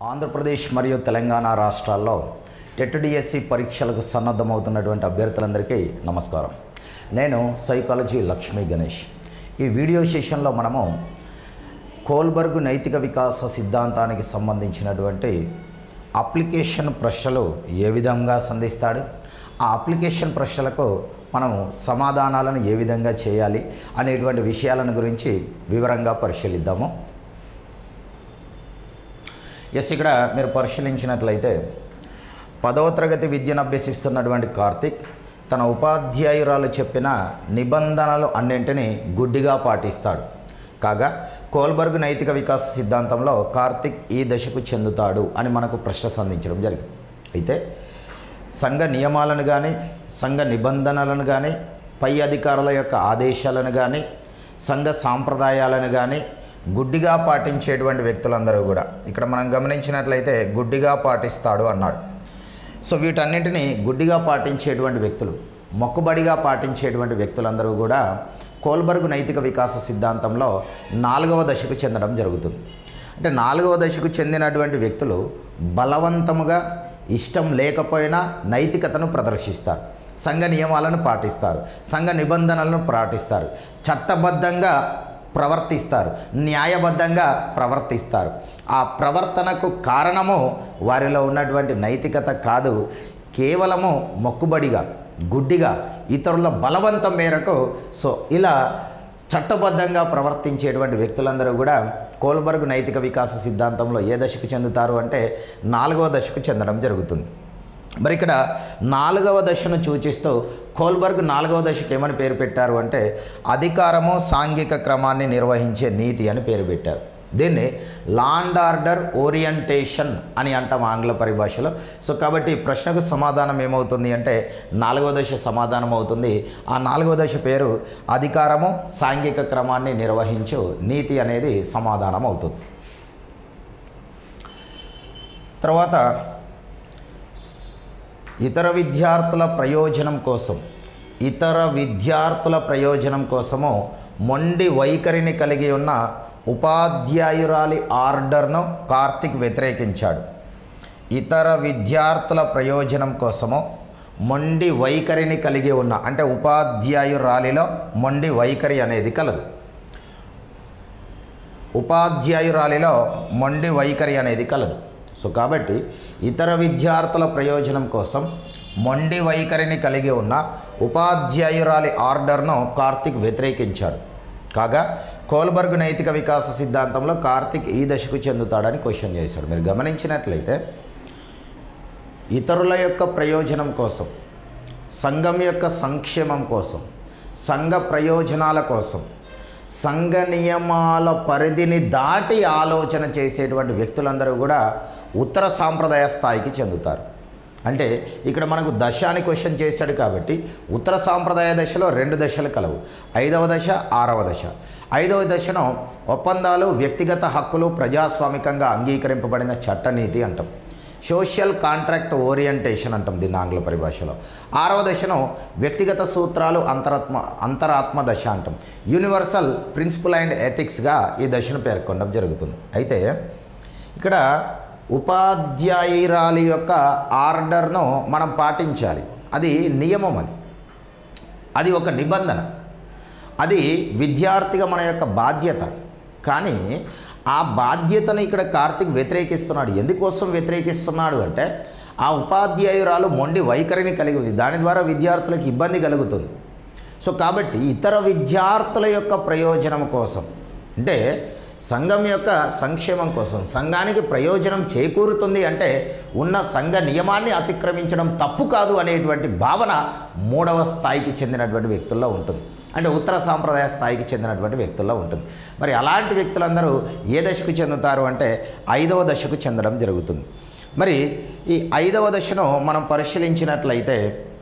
ఆంధ్రప్రదేశ్ మరియు తెలంగాణ రాష్ట్రాల్లో TET DSC పరీక్షలకు సన్నద్ధమవుతున్నటువంటి అభ్యర్థులందరికీ నమస్కారం నేను సైకాలజీ లక్ష్మీ గణేష్ ఈ వీడియో సెషన్లో మనము కోల్బర్గ్ నైతిక వికాస సిద్ధాంతానికి సంబంధించినటువంటి అప్లికేషన్ ప్రశ్నలు ఏ విధంగా సంధిస్తాడు ఆ అప్లికేషన్ ప్రశ్నలకు మనము సమాధానాలను ఏ విధంగా చేయాలి అనేటువంటి విషయాలను గురించి వివరంగా పరిశీలిద్దాము ఎస్ ఇక్కడ మీరు పరిశీలించినట్లయితే పదవ తరగతి విద్యను అభ్యసిస్తున్నటువంటి కార్తిక్ తన ఉపాధ్యాయురాలు చెప్పిన నిబంధనలు అన్నింటినీ గుడ్డిగా పాటిస్తాడు కాగా కోల్బర్గ్ నైతిక వికాస సిద్ధాంతంలో కార్తిక్ ఈ దశకు చెందుతాడు అని మనకు ప్రశ్న సంధించడం జరిగింది అయితే సంఘ నియమాలను కానీ సంఘ నిబంధనలను కానీ పై అధికారుల యొక్క ఆదేశాలను కానీ సంఘ సాంప్రదాయాలను కానీ గుడ్డిగా పాటించేటువంటి వ్యక్తులందరూ కూడా ఇక్కడ మనం గమనించినట్లయితే గుడ్డిగా పాటిస్తాడు అన్నాడు సో వీటన్నింటినీ గుడ్డిగా పాటించేటువంటి వ్యక్తులు మొక్కుబడిగా పాటించేటువంటి వ్యక్తులందరూ కూడా కోల్బర్గ్ నైతిక వికాస సిద్ధాంతంలో నాలుగవ దశకు చెందడం జరుగుతుంది అంటే నాలుగవ దశకు చెందినటువంటి వ్యక్తులు బలవంతముగా ఇష్టం లేకపోయినా నైతికతను ప్రదర్శిస్తారు సంఘ నియమాలను పాటిస్తారు సంఘ నిబంధనలను పాటిస్తారు చట్టబద్ధంగా ప్రవర్తిస్తారు న్యాయబద్ధంగా ప్రవర్తిస్తారు ఆ ప్రవర్తనకు కారణము వారిలో ఉన్నటువంటి నైతికత కాదు కేవలము మొక్కుబడిగా గుడ్డిగా ఇతరుల బలవంతం మేరకు సో ఇలా చట్టబద్ధంగా ప్రవర్తించేటువంటి వ్యక్తులందరూ కూడా కోల్బర్గ్ నైతిక వికాస సిద్ధాంతంలో ఏ దశకు చెందుతారు అంటే నాలుగవ దశకు చెందడం జరుగుతుంది మరి ఇక్కడ నాలుగవ దశను సూచిస్తూ కోల్బర్గ్ నాలుగవ దశకు ఏమని పేరు పెట్టారు అంటే అధికారము సాంఘిక క్రమాన్ని నిర్వహించే నీతి అని పేరు పెట్టారు దీన్ని లాండ్ ఆర్డర్ ఓరియంటేషన్ అని అంటాం ఆంగ్ల పరిభాషలో సో కాబట్టి ఈ ప్రశ్నకు సమాధానం ఏమవుతుంది అంటే నాలుగవ దశ సమాధానం అవుతుంది ఆ నాలుగవ దశ పేరు అధికారము సాంఘిక క్రమాన్ని నిర్వహించు నీతి అనేది సమాధానం అవుతుంది తర్వాత ఇతర విద్యార్థుల ప్రయోజనం కోసం ఇతర విద్యార్థుల ప్రయోజనం కోసము మొండి వైఖరిని కలిగి ఉన్న ఉపాధ్యాయురాలి ఆర్డర్ను కార్తిక్ వ్యతిరేకించాడు ఇతర విద్యార్థుల ప్రయోజనం కోసము మొండి వైఖరిని కలిగి ఉన్న అంటే ఉపాధ్యాయురాలిలో మొండి వైఖరి అనేది కలదు ఉపాధ్యాయురాలిలో మొండి వైఖరి అనేది కలదు సో కాబట్టి ఇతర విద్యార్థుల ప్రయోజనం కోసం మొండి వైఖరిని కలిగి ఉన్న ఉపాధ్యాయురాలి ఆర్డర్ను కార్తిక్ వ్యతిరేకించాడు కాగా కోల్బర్గ్ నైతిక వికాస సిద్ధాంతంలో కార్తిక్ ఈ దశకు చెందుతాడని క్వశ్చన్ చేశాడు మీరు గమనించినట్లయితే ఇతరుల యొక్క ప్రయోజనం కోసం సంఘం యొక్క సంక్షేమం కోసం సంఘ ప్రయోజనాల కోసం సంఘ నియమాల పరిధిని దాటి ఆలోచన చేసేటువంటి వ్యక్తులందరూ కూడా ఉత్తర సాంప్రదాయ స్థాయికి చెందుతారు అంటే ఇక్కడ మనకు దశ అని క్వశ్చన్ చేశాడు కాబట్టి ఉత్తర సాంప్రదాయ దశలో రెండు దశలు కలవు ఐదవ దశ ఆరవ దశ ఐదవ దశను ఒప్పందాలు వ్యక్తిగత హక్కులు ప్రజాస్వామికంగా అంగీకరింపబడిన చట్టనీతి అంటాం సోషల్ కాంట్రాక్ట్ ఓరియంటేషన్ అంటాం దీన్ని ఆంగ్ల పరిభాషలో ఆరవ దశను వ్యక్తిగత సూత్రాలు అంతరాత్మ అంతరాత్మ దశ అంటాం యూనివర్సల్ ప్రిన్సిపల్ అండ్ ఎథిక్స్గా ఈ దశను పేర్కొనడం జరుగుతుంది అయితే ఇక్కడ ఉపాధ్యాయురాలి యొక్క ఆర్డర్ను మనం పాటించాలి అది నియమం అది అది ఒక నిబంధన అది విద్యార్థిగా మన యొక్క బాధ్యత కానీ ఆ బాధ్యతను ఇక్కడ కార్తిక్ వ్యతిరేకిస్తున్నాడు ఎందుకోసం వ్యతిరేకిస్తున్నాడు అంటే ఆ ఉపాధ్యాయురాలు మొండి వైఖరిని కలిగి ఉంది దాని ద్వారా విద్యార్థులకు ఇబ్బంది కలుగుతుంది సో కాబట్టి ఇతర విద్యార్థుల యొక్క ప్రయోజనం కోసం అంటే సంఘం యొక్క సంక్షేమం కోసం సంఘానికి ప్రయోజనం చేకూరుతుంది అంటే ఉన్న సంఘ నియమాన్ని అతిక్రమించడం తప్పు కాదు అనేటువంటి భావన మూడవ స్థాయికి చెందినటువంటి వ్యక్తుల్లో ఉంటుంది అంటే ఉత్తర సాంప్రదాయ స్థాయికి చెందినటువంటి వ్యక్తుల్లో ఉంటుంది మరి అలాంటి వ్యక్తులందరూ ఏ దశకు చెందుతారు అంటే ఐదవ దశకు చెందడం జరుగుతుంది మరి ఈ ఐదవ దశను మనం పరిశీలించినట్లయితే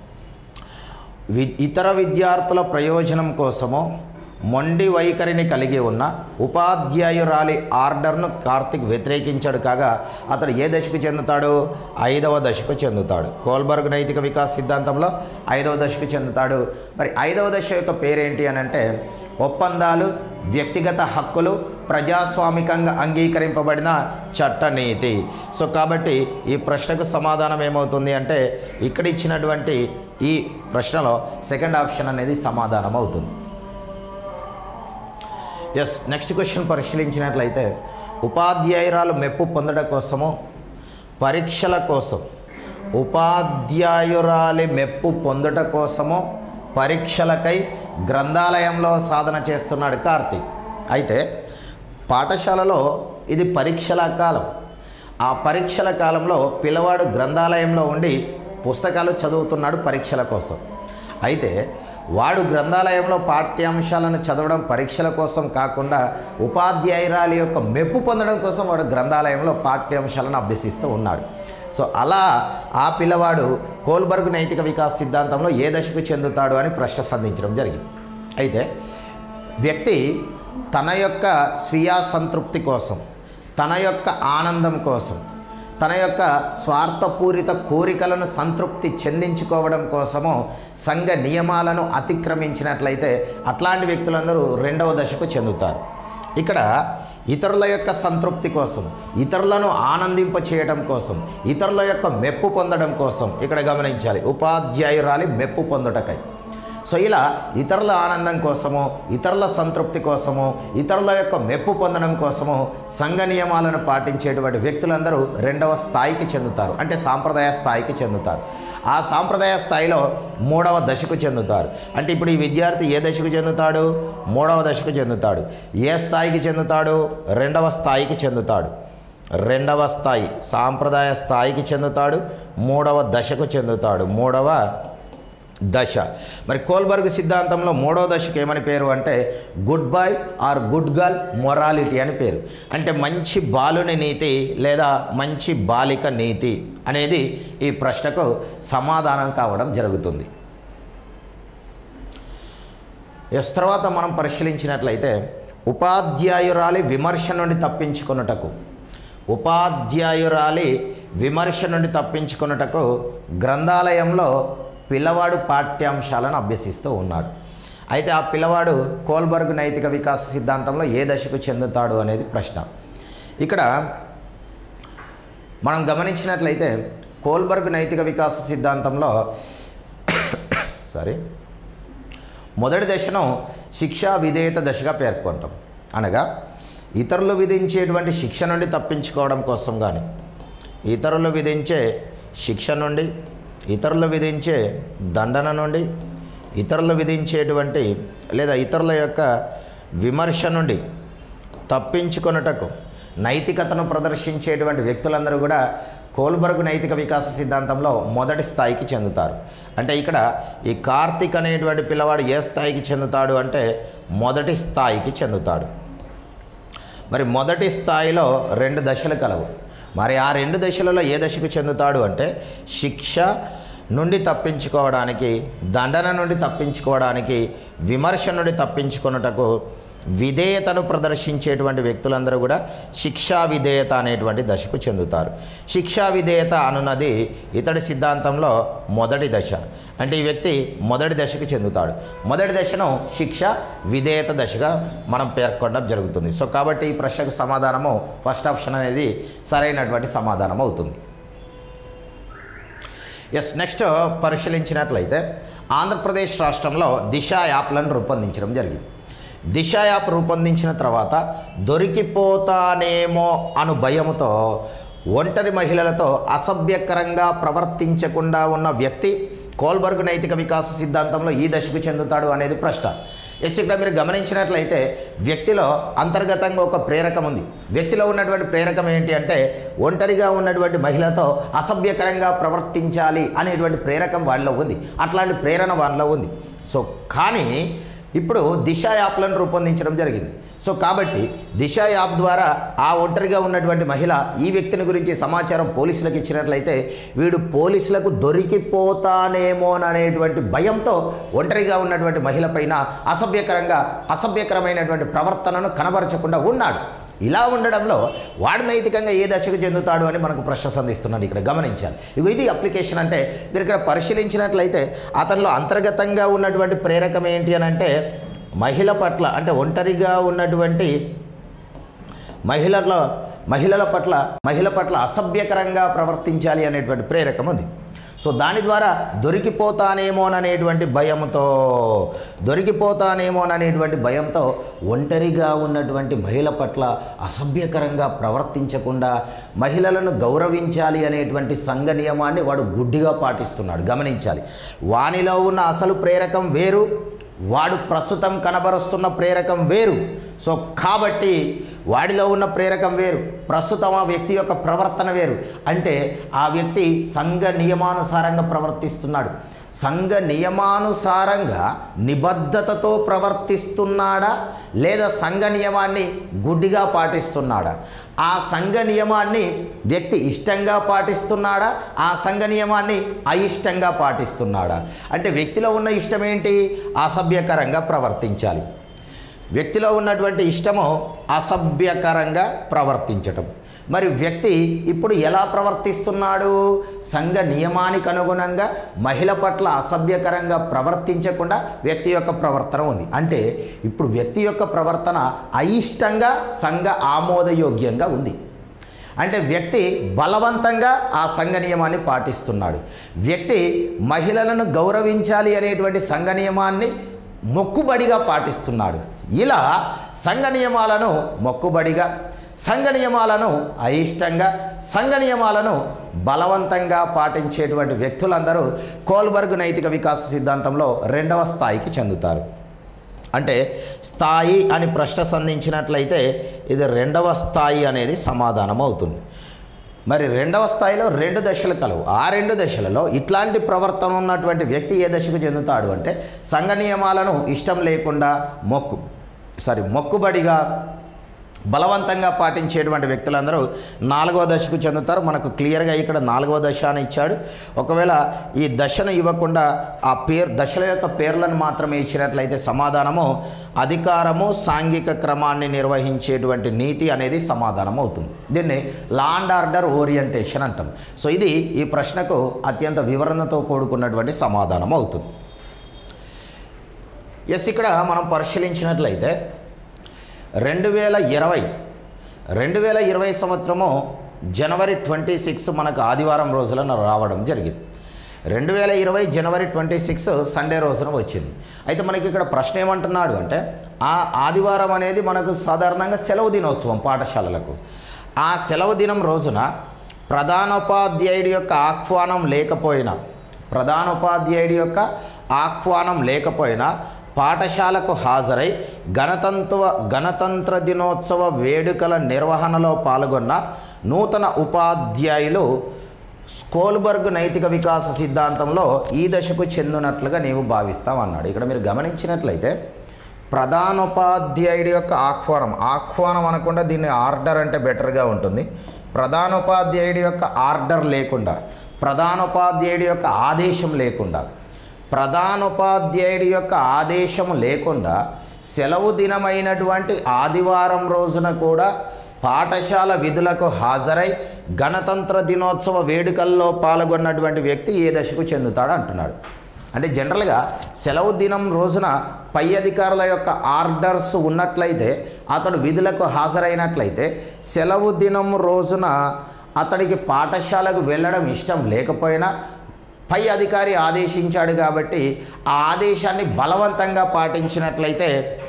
వి ఇతర విద్యార్థుల ప్రయోజనం కోసమో మొండి వైఖరిని కలిగి ఉన్న ఉపాధ్యాయురాలి ఆర్డర్ను కార్తిక్ వ్యతిరేకించాడు కాగా అతడు ఏ దశకు చెందుతాడు ఐదవ దశకు చెందుతాడు కోల్బర్గ్ నైతిక వికాస్ సిద్ధాంతంలో ఐదవ దశకు చెందుతాడు మరి ఐదవ దశ యొక్క పేరేంటి అని అంటే ఒప్పందాలు వ్యక్తిగత హక్కులు ప్రజాస్వామికంగా అంగీకరింపబడిన చట్టనీతి సో కాబట్టి ఈ ప్రశ్నకు సమాధానం ఏమవుతుంది అంటే ఇక్కడ ఇచ్చినటువంటి ఈ ప్రశ్నలో సెకండ్ ఆప్షన్ అనేది సమాధానం అవుతుంది ఎస్ నెక్స్ట్ క్వశ్చన్ పరిశీలించినట్లయితే ఉపాధ్యాయురాలు మెప్పు పొందడం కోసము పరీక్షల కోసం ఉపాధ్యాయురాలి మెప్పు పొందుట కోసము పరీక్షలకై గ్రంథాలయంలో సాధన చేస్తున్నాడు కార్తీక్ అయితే పాఠశాలలో ఇది పరీక్షల కాలం ఆ పరీక్షల కాలంలో పిల్లవాడు గ్రంథాలయంలో ఉండి పుస్తకాలు చదువుతున్నాడు పరీక్షల కోసం అయితే వాడు గ్రంథాలయంలో పాఠ్యాంశాలను చదవడం పరీక్షల కోసం కాకుండా ఉపాధ్యాయురాలి యొక్క మెప్పు పొందడం కోసం వాడు గ్రంథాలయంలో పాఠ్యాంశాలను అభ్యసిస్తూ ఉన్నాడు సో అలా ఆ పిల్లవాడు కోల్బర్గ్ నైతిక వికాస్ సిద్ధాంతంలో ఏ దశకు చెందుతాడు అని ప్రశ్న సంధించడం జరిగింది అయితే వ్యక్తి తన యొక్క స్వీయ సంతృప్తి కోసం తన యొక్క ఆనందం కోసం తన యొక్క స్వార్థపూరిత కోరికలను సంతృప్తి చెందించుకోవడం కోసము సంఘ నియమాలను అతిక్రమించినట్లయితే అట్లాంటి వ్యక్తులందరూ రెండవ దశకు చెందుతారు ఇక్కడ ఇతరుల యొక్క సంతృప్తి కోసం ఇతరులను ఆనందింప చేయడం కోసం ఇతరుల యొక్క మెప్పు పొందడం కోసం ఇక్కడ గమనించాలి ఉపాధ్యాయురాలి మెప్పు పొందుటకై సో ఇలా ఇతరుల ఆనందం కోసము ఇతరుల సంతృప్తి కోసము ఇతరుల యొక్క మెప్పు పొందడం కోసము సంఘ నియమాలను పాటించేటువంటి వ్యక్తులందరూ రెండవ స్థాయికి చెందుతారు అంటే సాంప్రదాయ స్థాయికి చెందుతారు ఆ సాంప్రదాయ స్థాయిలో మూడవ దశకు చెందుతారు అంటే ఇప్పుడు ఈ విద్యార్థి ఏ దశకు చెందుతాడు మూడవ దశకు చెందుతాడు ఏ స్థాయికి చెందుతాడు రెండవ స్థాయికి చెందుతాడు రెండవ స్థాయి సాంప్రదాయ స్థాయికి చెందుతాడు మూడవ దశకు చెందుతాడు మూడవ దశ మరి కోల్బర్గ్ సిద్ధాంతంలో మూడో దశకి ఏమని పేరు అంటే good boy or good girl morality అని పేరు అంటే మంచి బాలుని నీతి లేదా మంచి బాలిక నీతి అనేది ఈ ప్రశ్నకు సమాధానం కావడం జరుగుతుంది ఎస్ తర్వాత మనం పరిశీలించినట్లయితే ఉపాధ్యాయురాలి విమర్శ నుండి తప్పించుకొనుటకు ఉపాధ్యాయురాలి విమర్శ నుండి తప్పించుకొనుటకు గ్రంథాలయంలో పిల్లవాడు పాఠ్యాంశాలను అభ్యసిస్తూ ఉన్నాడు అయితే ఆ పిల్లవాడు కోల్బర్గ్ నైతిక వికాస సిద్ధాంతంలో ఏ దశకు చెందుతాడు అనేది ప్రశ్న ఇక్కడ మనం గమనించినట్లయితే కోల్బర్గ్ నైతిక వికాస సిద్ధాంతంలో సారీ మొదటి దశను శిక్షా విధేయత దశగా పేర్కొంటాం అనగా ఇతరులు విధించేటువంటి శిక్ష నుండి తప్పించుకోవడం కోసం కానీ ఇతరులు విధించే శిక్ష నుండి ఇతరులు విధించే దండన నుండి ఇతరులు విధించేటువంటి లేదా ఇతరుల యొక్క విమర్శ నుండి తప్పించుకొనుటకు నైతికతను ప్రదర్శించేటువంటి వ్యక్తులందరూ కూడా కోల్బర్గ్ నైతిక వికాస సిద్ధాంతంలో మొదటి స్థాయికి చెందుతారు అంటే ఇక్కడ ఈ కార్తిక్ అనేటువంటి పిల్లవాడు ఏ స్థాయికి చెందుతాడు అంటే మొదటి స్థాయికి చెందుతాడు మరి మొదటి స్థాయిలో రెండు దశలు కలవు మరి ఆ రెండు దశలలో ఏ దశకు చెందుతాడు అంటే శిక్ష నుండి తప్పించుకోవడానికి దండన నుండి తప్పించుకోవడానికి విమర్శ నుండి తప్పించుకొనుటకు విధేయతను ప్రదర్శించేటువంటి వ్యక్తులందరూ కూడా శిక్షా విధేయత అనేటువంటి దశకు చెందుతారు శిక్షా విధేయత అనున్నది ఇతడి సిద్ధాంతంలో మొదటి దశ అంటే ఈ వ్యక్తి మొదటి దశకు చెందుతాడు మొదటి దశను శిక్ష విధేయత దశగా మనం పేర్కొనడం జరుగుతుంది సో కాబట్టి ఈ ప్రశ్నకు సమాధానము ఫస్ట్ ఆప్షన్ అనేది సరైనటువంటి సమాధానం అవుతుంది ఎస్ నెక్స్ట్ పరిశీలించినట్లయితే ఆంధ్రప్రదేశ్ రాష్ట్రంలో దిశ యాప్లను రూపొందించడం జరిగింది దిశ యాప్ రూపొందించిన తర్వాత దొరికిపోతానేమో అను భయముతో ఒంటరి మహిళలతో అసభ్యకరంగా ప్రవర్తించకుండా ఉన్న వ్యక్తి కోల్బర్గ్ నైతిక వికాస సిద్ధాంతంలో ఈ దశకు చెందుతాడు అనేది ప్రశ్న ఎస్ ఇక్కడ మీరు గమనించినట్లయితే వ్యక్తిలో అంతర్గతంగా ఒక ప్రేరకం ఉంది వ్యక్తిలో ఉన్నటువంటి ప్రేరకం ఏంటి అంటే ఒంటరిగా ఉన్నటువంటి మహిళతో అసభ్యకరంగా ప్రవర్తించాలి అనేటువంటి ప్రేరకం వాళ్ళలో ఉంది అట్లాంటి ప్రేరణ వాళ్ళలో ఉంది సో కానీ ఇప్పుడు దిశ యాప్లను రూపొందించడం జరిగింది సో కాబట్టి దిశ యాప్ ద్వారా ఆ ఒంటరిగా ఉన్నటువంటి మహిళ ఈ వ్యక్తిని గురించి సమాచారం పోలీసులకు ఇచ్చినట్లయితే వీడు పోలీసులకు దొరికిపోతానేమోననేటువంటి భయంతో ఒంటరిగా ఉన్నటువంటి మహిళ పైన అసభ్యకరంగా అసభ్యకరమైనటువంటి ప్రవర్తనను కనబరచకుండా ఉన్నాడు ఇలా ఉండడంలో వాడు నైతికంగా ఏ దశకు చెందుతాడు అని మనకు ప్రశ్న సంధిస్తున్నాడు ఇక్కడ గమనించాలి ఇగో ఇది అప్లికేషన్ అంటే మీరు ఇక్కడ పరిశీలించినట్లయితే అతనిలో అంతర్గతంగా ఉన్నటువంటి ప్రేరకం ఏంటి అని అంటే మహిళ పట్ల అంటే ఒంటరిగా ఉన్నటువంటి మహిళల మహిళల పట్ల మహిళ పట్ల అసభ్యకరంగా ప్రవర్తించాలి అనేటువంటి ప్రేరకం ఉంది సో దాని ద్వారా దొరికిపోతానేమోననేటువంటి భయంతో దొరికిపోతానేమోననేటువంటి భయంతో ఒంటరిగా ఉన్నటువంటి మహిళ పట్ల అసభ్యకరంగా ప్రవర్తించకుండా మహిళలను గౌరవించాలి అనేటువంటి సంఘ నియమాన్ని వాడు గుడ్డిగా పాటిస్తున్నాడు గమనించాలి వానిలో ఉన్న అసలు ప్రేరకం వేరు వాడు ప్రస్తుతం కనబరుస్తున్న ప్రేరకం వేరు సో కాబట్టి వాడిలో ఉన్న ప్రేరకం వేరు ప్రస్తుతం ఆ వ్యక్తి యొక్క ప్రవర్తన వేరు అంటే ఆ వ్యక్తి సంఘ నియమానుసారంగా ప్రవర్తిస్తున్నాడు సంఘ నియమానుసారంగా నిబద్ధతతో ప్రవర్తిస్తున్నాడా లేదా సంఘ నియమాన్ని గుడ్డిగా పాటిస్తున్నాడా ఆ సంఘ నియమాన్ని వ్యక్తి ఇష్టంగా పాటిస్తున్నాడా ఆ సంఘ నియమాన్ని అయిష్టంగా పాటిస్తున్నాడా అంటే వ్యక్తిలో ఉన్న ఇష్టం ఏంటి అసభ్యకరంగా ప్రవర్తించాలి వ్యక్తిలో ఉన్నటువంటి ఇష్టము అసభ్యకరంగా ప్రవర్తించటం మరి వ్యక్తి ఇప్పుడు ఎలా ప్రవర్తిస్తున్నాడు సంఘ నియమానికి అనుగుణంగా మహిళ పట్ల అసభ్యకరంగా ప్రవర్తించకుండా వ్యక్తి యొక్క ప్రవర్తన ఉంది అంటే ఇప్పుడు వ్యక్తి యొక్క ప్రవర్తన అయిష్టంగా సంఘ ఆమోదయోగ్యంగా ఉంది అంటే వ్యక్తి బలవంతంగా ఆ సంఘ నియమాన్ని పాటిస్తున్నాడు వ్యక్తి మహిళలను గౌరవించాలి అనేటువంటి సంఘ నియమాన్ని మొక్కుబడిగా పాటిస్తున్నాడు ఇలా సంఘ నియమాలను మొక్కుబడిగా సంఘ నియమాలను అయిష్టంగా సంఘ నియమాలను బలవంతంగా పాటించేటువంటి వ్యక్తులందరూ కోల్బర్గ్ నైతిక వికాస సిద్ధాంతంలో రెండవ స్థాయికి చెందుతారు అంటే స్థాయి అని ప్రశ్న సంధించినట్లయితే ఇది రెండవ స్థాయి అనేది సమాధానం అవుతుంది మరి రెండవ స్థాయిలో రెండు దశలు కలవు ఆ రెండు దశలలో ఇట్లాంటి ప్రవర్తన ఉన్నటువంటి వ్యక్తి ఏ దశకు చెందుతాడు అంటే సంఘ నియమాలను ఇష్టం లేకుండా మొక్కు సారీ మొక్కుబడిగా బలవంతంగా పాటించేటువంటి వ్యక్తులందరూ నాలుగవ దశకు చెందుతారు మనకు క్లియర్గా ఇక్కడ నాలుగవ దశ అని ఇచ్చాడు ఒకవేళ ఈ దశను ఇవ్వకుండా ఆ పేరు దశల యొక్క పేర్లను మాత్రమే ఇచ్చినట్లయితే సమాధానము అధికారము సాంఘిక క్రమాన్ని నిర్వహించేటువంటి నీతి అనేది సమాధానం అవుతుంది దీన్ని లా అండ్ ఆర్డర్ ఓరియంటేషన్ అంటాం సో ఇది ఈ ప్రశ్నకు అత్యంత వివరణతో కూడుకున్నటువంటి సమాధానం అవుతుంది ఎస్ ఇక్కడ మనం పరిశీలించినట్లయితే రెండు వేల ఇరవై రెండు వేల ఇరవై సంవత్సరము జనవరి ట్వంటీ సిక్స్ మనకు ఆదివారం రోజున రావడం జరిగింది రెండు వేల ఇరవై జనవరి ట్వంటీ సిక్స్ సండే రోజున వచ్చింది అయితే మనకి ఇక్కడ ప్రశ్న ఏమంటున్నాడు అంటే ఆ ఆదివారం అనేది మనకు సాధారణంగా సెలవు దినోత్సవం పాఠశాలలకు ఆ సెలవు దినం రోజున ప్రధానోపాధ్యాయుడి యొక్క ఆహ్వానం లేకపోయినా ప్రధానోపాధ్యాయుడి యొక్క ఆహ్వానం లేకపోయినా పాఠశాలకు హాజరై గణతంత్ర గణతంత్ర దినోత్సవ వేడుకల నిర్వహణలో పాల్గొన్న నూతన ఉపాధ్యాయులు స్కోల్బర్గ్ నైతిక వికాస సిద్ధాంతంలో ఈ దశకు చెందినట్లుగా నీవు భావిస్తావన్నాడు ఇక్కడ మీరు గమనించినట్లయితే ప్రధానోపాధ్యాయుడి యొక్క ఆహ్వానం ఆహ్వానం అనకుండా దీన్ని ఆర్డర్ అంటే బెటర్గా ఉంటుంది ప్రధానోపాధ్యాయుడి యొక్క ఆర్డర్ లేకుండా ప్రధానోపాధ్యాయుడి యొక్క ఆదేశం లేకుండా ప్రధానోపాధ్యాయుడి యొక్క ఆదేశం లేకుండా సెలవు దినమైనటువంటి ఆదివారం రోజున కూడా పాఠశాల విధులకు హాజరై గణతంత్ర దినోత్సవ వేడుకల్లో పాల్గొన్నటువంటి వ్యక్తి ఏ దశకు చెందుతాడు అంటున్నాడు అంటే జనరల్గా సెలవు దినం రోజున పై అధికారుల యొక్క ఆర్డర్స్ ఉన్నట్లయితే అతడు విధులకు హాజరైనట్లయితే సెలవు దినం రోజున అతడికి పాఠశాలకు వెళ్ళడం ఇష్టం లేకపోయినా పై అధికారి ఆదేశించాడు కాబట్టి ఆ ఆదేశాన్ని బలవంతంగా పాటించినట్లయితే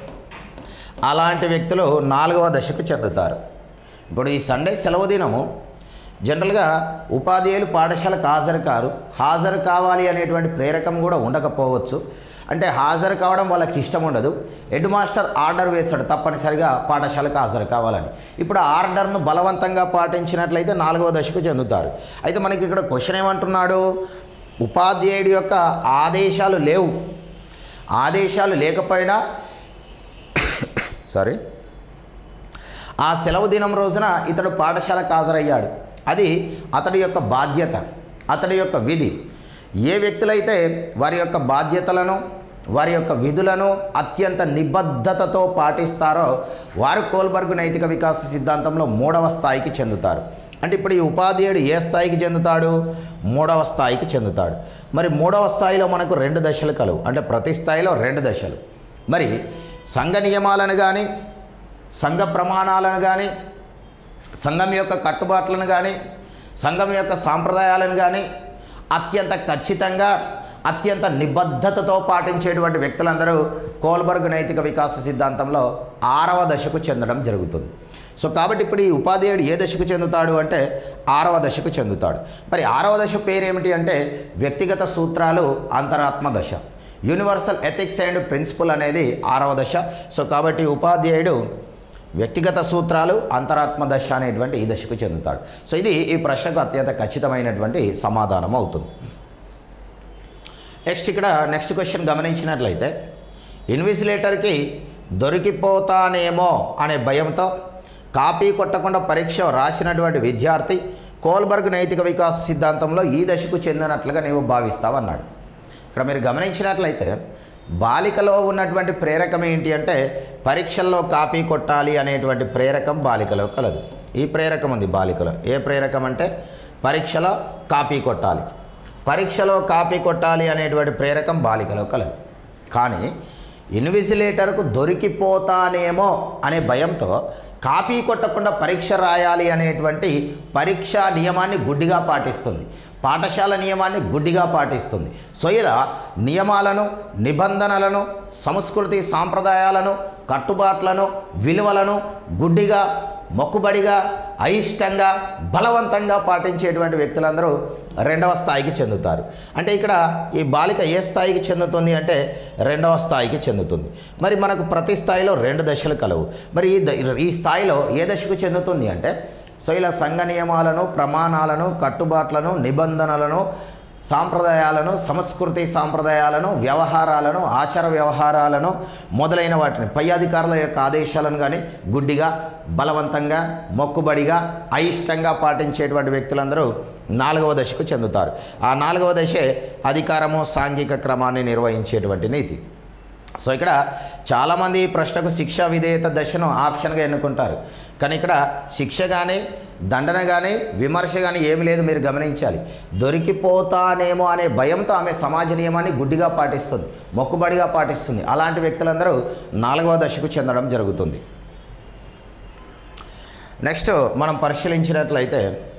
అలాంటి వ్యక్తులు నాలుగవ దశకు చెందుతారు ఇప్పుడు ఈ సండే సెలవు దినము జనరల్గా ఉపాధ్యాయులు పాఠశాలకు హాజరు కారు హాజరు కావాలి అనేటువంటి ప్రేరకం కూడా ఉండకపోవచ్చు అంటే హాజరు కావడం వాళ్ళకి ఇష్టం ఉండదు హెడ్ మాస్టర్ ఆర్డర్ వేస్తాడు తప్పనిసరిగా పాఠశాలకు హాజరు కావాలని ఇప్పుడు ఆ ఆర్డర్ను బలవంతంగా పాటించినట్లయితే నాలుగవ దశకు చెందుతారు అయితే మనకి ఇక్కడ క్వశ్చన్ ఏమంటున్నాడు ఉపాధ్యాయుడి యొక్క ఆదేశాలు లేవు ఆదేశాలు లేకపోయినా సారీ ఆ సెలవు దినం రోజున ఇతడు పాఠశాలకు హాజరయ్యాడు అది అతడి యొక్క బాధ్యత అతడి యొక్క విధి ఏ వ్యక్తులైతే వారి యొక్క బాధ్యతలను వారి యొక్క విధులను అత్యంత నిబద్ధతతో పాటిస్తారో వారు కోల్బర్గ్ నైతిక వికాస సిద్ధాంతంలో మూడవ స్థాయికి చెందుతారు అంటే ఇప్పుడు ఈ ఉపాధ్యాయుడు ఏ స్థాయికి చెందుతాడు మూడవ స్థాయికి చెందుతాడు మరి మూడవ స్థాయిలో మనకు రెండు దశలు కలవు అంటే ప్రతి స్థాయిలో రెండు దశలు మరి సంఘ నియమాలను కానీ సంఘ ప్రమాణాలను కానీ సంఘం యొక్క కట్టుబాట్లను కానీ సంఘం యొక్క సాంప్రదాయాలను కానీ అత్యంత ఖచ్చితంగా అత్యంత నిబద్ధతతో పాటించేటువంటి వ్యక్తులందరూ కోల్బర్గ్ నైతిక వికాస సిద్ధాంతంలో ఆరవ దశకు చెందడం జరుగుతుంది సో కాబట్టి ఇప్పుడు ఈ ఉపాధ్యాయుడు ఏ దశకు చెందుతాడు అంటే ఆరవ దశకు చెందుతాడు మరి ఆరవ దశ పేరేమిటి అంటే వ్యక్తిగత సూత్రాలు అంతరాత్మ దశ యూనివర్సల్ ఎథిక్స్ అండ్ ప్రిన్సిపల్ అనేది ఆరవ దశ సో కాబట్టి ఉపాధ్యాయుడు వ్యక్తిగత సూత్రాలు అంతరాత్మ దశ అనేటువంటి ఈ దశకు చెందుతాడు సో ఇది ఈ ప్రశ్నకు అత్యంత ఖచ్చితమైనటువంటి సమాధానం అవుతుంది నెక్స్ట్ ఇక్కడ నెక్స్ట్ క్వశ్చన్ గమనించినట్లయితే ఇన్విజిలేటర్కి దొరికిపోతానేమో అనే భయంతో కాపీ కొట్టకుండా పరీక్ష రాసినటువంటి విద్యార్థి కోల్బర్గ్ నైతిక వికాస సిద్ధాంతంలో ఈ దశకు చెందినట్లుగా నీవు భావిస్తావన్నాడు ఇక్కడ మీరు గమనించినట్లయితే బాలికలో ఉన్నటువంటి ప్రేరకం ఏంటి అంటే పరీక్షల్లో కాపీ కొట్టాలి అనేటువంటి ప్రేరకం బాలికలో కలదు ఈ ప్రేరకం ఉంది బాలికలో ఏ ప్రేరకం అంటే పరీక్షలో కాపీ కొట్టాలి పరీక్షలో కాపీ కొట్టాలి అనేటువంటి ప్రేరకం బాలికలో కలదు కానీ ఇన్విజిలేటర్కు దొరికిపోతానేమో అనే భయంతో కాపీ కొట్టకుండా పరీక్ష రాయాలి అనేటువంటి పరీక్షా నియమాన్ని గుడ్డిగా పాటిస్తుంది పాఠశాల నియమాన్ని గుడ్డిగా పాటిస్తుంది సో ఇలా నియమాలను నిబంధనలను సంస్కృతి సాంప్రదాయాలను కట్టుబాట్లను విలువలను గుడ్డిగా మొక్కుబడిగా అయిష్టంగా బలవంతంగా పాటించేటువంటి వ్యక్తులందరూ రెండవ స్థాయికి చెందుతారు అంటే ఇక్కడ ఈ బాలిక ఏ స్థాయికి చెందుతుంది అంటే రెండవ స్థాయికి చెందుతుంది మరి మనకు ప్రతి స్థాయిలో రెండు దశలు కలవు మరి ఈ ద- ఈ స్థాయిలో ఏ దశకు చెందుతుంది అంటే సో ఇలా సంఘ నియమాలను ప్రమాణాలను కట్టుబాట్లను నిబంధనలను సాంప్రదాయాలను సంస్కృతి సాంప్రదాయాలను వ్యవహారాలను ఆచార వ్యవహారాలను మొదలైన వాటిని పై అధికారుల యొక్క ఆదేశాలను కానీ గుడ్డిగా బలవంతంగా మొక్కుబడిగా అయిష్టంగా పాటించేటువంటి వ్యక్తులందరూ నాలుగవ దశకు చెందుతారు ఆ నాలుగవ దశే అధికారము సాంఘిక క్రమాన్ని నిర్వహించేటువంటి నీతి సో ఇక్కడ చాలామంది ఈ ప్రశ్నకు శిక్ష విధేయత దశను ఆప్షన్గా ఎన్నుకుంటారు కానీ ఇక్కడ శిక్ష కానీ దండన కానీ విమర్శ కానీ ఏమి లేదు మీరు గమనించాలి దొరికిపోతానేమో అనే భయంతో ఆమె సమాజ నియమాన్ని గుడ్డిగా పాటిస్తుంది మొక్కుబడిగా పాటిస్తుంది అలాంటి వ్యక్తులందరూ నాలుగవ దశకు చెందడం జరుగుతుంది నెక్స్ట్ మనం పరిశీలించినట్లయితే